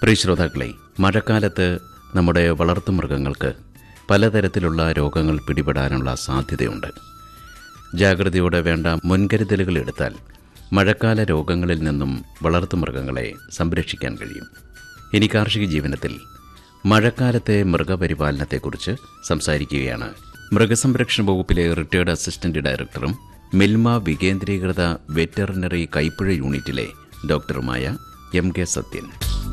പ്രിയ ശ്രോതാക്കളെ മഴക്കാലത്ത് നമ്മുടെ വളർത്തുമൃഗങ്ങൾക്ക് പലതരത്തിലുള്ള രോഗങ്ങൾ പിടിപെടാനുള്ള സാധ്യതയുണ്ട് ജാഗ്രതയോടെ വേണ്ട മുൻകരുതലുകൾ എടുത്താൽ മഴക്കാല രോഗങ്ങളിൽ നിന്നും വളർത്തുമൃഗങ്ങളെ സംരക്ഷിക്കാൻ കഴിയും ഇനി കാർഷിക ജീവനത്തിൽ മഴക്കാലത്തെ മൃഗപരിപാലനത്തെക്കുറിച്ച് സംസാരിക്കുകയാണ് മൃഗസംരക്ഷണ വകുപ്പിലെ റിട്ടയർഡ് അസിസ്റ്റന്റ് ഡയറക്ടറും മിൽമ വികേന്ദ്രീകൃത വെറ്ററിനറി കൈപ്പുഴ യൂണിറ്റിലെ ഡോക്ടറുമായ എം കെ സത്യൻ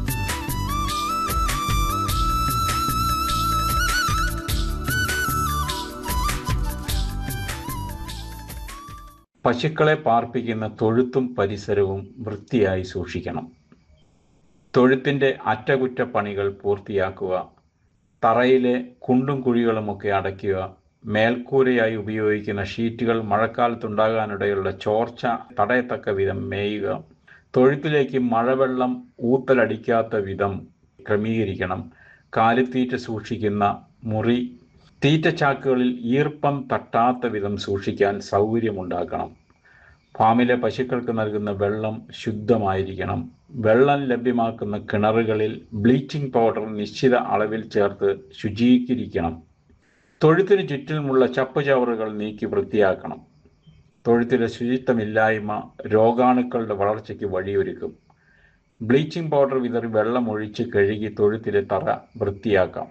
പശുക്കളെ പാർപ്പിക്കുന്ന തൊഴുത്തും പരിസരവും വൃത്തിയായി സൂക്ഷിക്കണം തൊഴുത്തിൻ്റെ അറ്റകുറ്റപ്പണികൾ പൂർത്തിയാക്കുക തറയിലെ കുണ്ടും കുഴികളുമൊക്കെ അടയ്ക്കുക മേൽക്കൂരയായി ഉപയോഗിക്കുന്ന ഷീറ്റുകൾ മഴക്കാലത്തുണ്ടാകാനിടയുള്ള ചോർച്ച തടയത്തക്ക വിധം മേയുക തൊഴുത്തിലേക്ക് മഴവെള്ളം ഊത്തലടിക്കാത്ത വിധം ക്രമീകരിക്കണം കാലിത്തീറ്റ സൂക്ഷിക്കുന്ന മുറി തീറ്റച്ചാക്കുകളിൽ ഈർപ്പം തട്ടാത്ത വിധം സൂക്ഷിക്കാൻ സൗകര്യമുണ്ടാക്കണം ഫാമിലെ പശുക്കൾക്ക് നൽകുന്ന വെള്ളം ശുദ്ധമായിരിക്കണം വെള്ളം ലഭ്യമാക്കുന്ന കിണറുകളിൽ ബ്ലീച്ചിങ് പൗഡർ നിശ്ചിത അളവിൽ ചേർത്ത് ശുചീകരിക്കണം തൊഴുത്തിന് ചുറ്റിലുമുള്ള ചപ്പുചവറുകൾ നീക്കി വൃത്തിയാക്കണം തൊഴുത്തിലെ ശുചിത്വമില്ലായ്മ രോഗാണുക്കളുടെ വളർച്ചയ്ക്ക് വഴിയൊരുക്കും ബ്ലീച്ചിങ് പൗഡർ വിതറി വെള്ളം ഒഴിച്ച് കഴുകി തൊഴുത്തിലെ തറ വൃത്തിയാക്കാം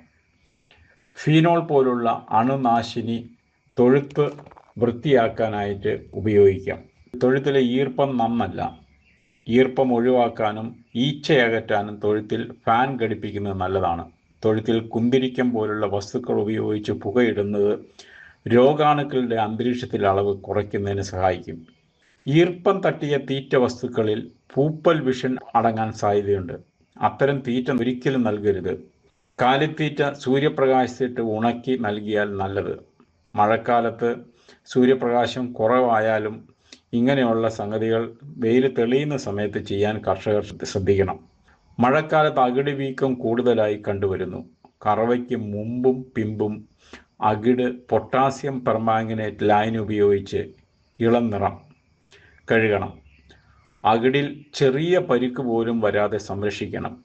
ഫീനോൾ പോലുള്ള അണുനാശിനി തൊഴുത്ത് വൃത്തിയാക്കാനായിട്ട് ഉപയോഗിക്കാം തൊഴുത്തിലെ ഈർപ്പം നന്നല്ല ഈർപ്പം ഒഴിവാക്കാനും ഈച്ചയകറ്റാനും തൊഴുത്തിൽ ഫാൻ ഘടിപ്പിക്കുന്നത് നല്ലതാണ് തൊഴുത്തിൽ കുന്തിരിക്കം പോലുള്ള വസ്തുക്കൾ ഉപയോഗിച്ച് പുകയിടുന്നത് രോഗാണുക്കളുടെ അന്തരീക്ഷത്തിൽ അളവ് കുറയ്ക്കുന്നതിന് സഹായിക്കും ഈർപ്പം തട്ടിയ തീറ്റ വസ്തുക്കളിൽ പൂപ്പൽ വിഷൻ അടങ്ങാൻ സാധ്യതയുണ്ട് അത്തരം തീറ്റ ഒരിക്കലും നൽകരുത് കാലിത്തീറ്റ സൂര്യപ്രകാശത്തിട്ട് ഉണക്കി നൽകിയാൽ നല്ലത് മഴക്കാലത്ത് സൂര്യപ്രകാശം കുറവായാലും ഇങ്ങനെയുള്ള സംഗതികൾ വെയിൽ തെളിയുന്ന സമയത്ത് ചെയ്യാൻ കർഷകർ ശ്രദ്ധിക്കണം മഴക്കാലത്ത് അകിട് വീക്കം കൂടുതലായി കണ്ടുവരുന്നു കറവയ്ക്ക് മുമ്പും പിമ്പും അകിട് പൊട്ടാസ്യം പെർമാംഗനേറ്റ് ലൈൻ ഉപയോഗിച്ച് ഇളം നിറം കഴുകണം അകിടിൽ ചെറിയ പരിക്ക് പോലും വരാതെ സംരക്ഷിക്കണം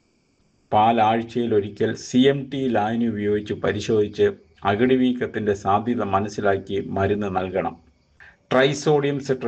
പാൽ ആഴ്ചയിൽ ഒരിക്കൽ സി എം ടി ലൈൻ ഉപയോഗിച്ച് പരിശോധിച്ച് അകിടി വീക്കത്തിൻ്റെ സാധ്യത മനസ്സിലാക്കി മരുന്ന് നൽകണം ട്രൈസോഡിയം സിട്രേറ്റ്